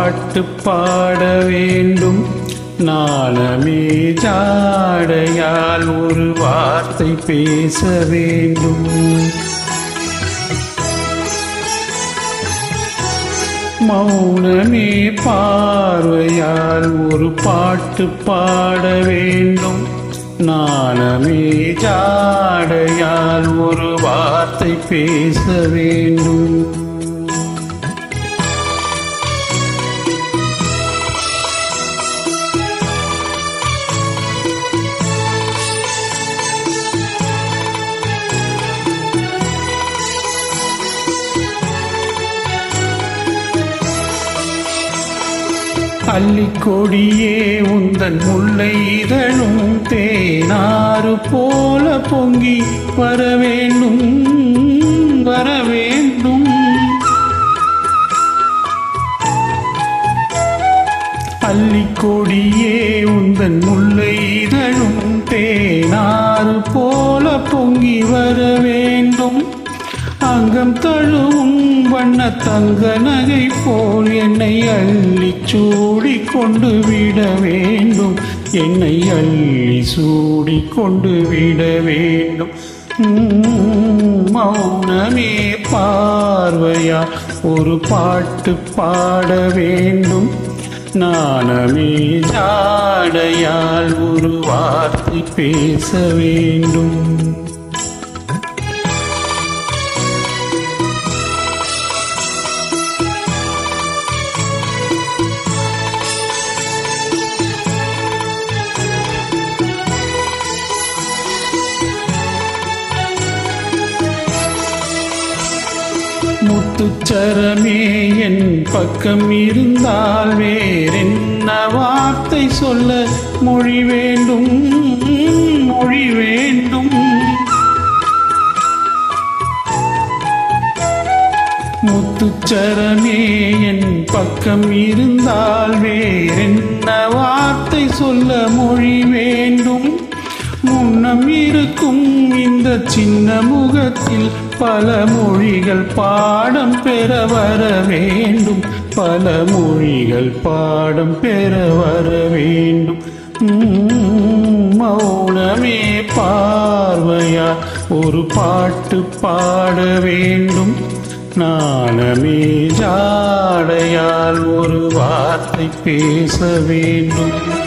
பாட்டு பாட வேண்டும் நாணமே ஜாடையால் ஒரு வார்த்தை பேச வேண்டும் மௌனமே பார்வையால் ஒரு பாட்டு பாட வேண்டும் நாணமே ஜாடையால் ஒரு வார்த்தை பேச வேண்டும் அள்ளிக்கொடியே உந்தன் முல்லை இதழும் தேனாறு போல பொங்கி வர வேண்டும் வர வேண்டும் அள்ளிக்கொடியே உந்தன் முல்லை இதழும் தேனாறு போல பொங்கி வர வேண்டும் அங்கம் தழுவும் வண்ண தங்க நகை போல் என்னை அள்ளி சூடி கொண்டு விட வேண்டும் என்னை அள்ளி சூடி கொண்டு விட வேண்டும் உம், மௌனமே பார்வையா ஒரு பாட்டு பாட வேண்டும் நாணமே ஜாடையால் ஒரு வார்த்தை பேச வேண்டும் முத்துச்சரமே என் பக்கம் இருந்தால் வேறென்ன வார்த்தை சொல்ல மொழி வேண்டும் மொழி வேண்டும் முத்துச்சரமே என் பக்கம் இருந்தால் வேறென்ன வார்த்தை சொல்ல மொழி வேண்டும் முன்னம் இருக்கும் இந்த சின்ன முகத்தில் பல மொழிகள் பாடம் பெற வர வேண்டும் பல மொழிகள் பாடம் பெற வர வேண்டும் உம், மௌனமே பார்வையா ஒரு பாட்டு பாட வேண்டும் நாணமே ஜாடையால் ஒரு வார்த்தை பேச வேண்டும்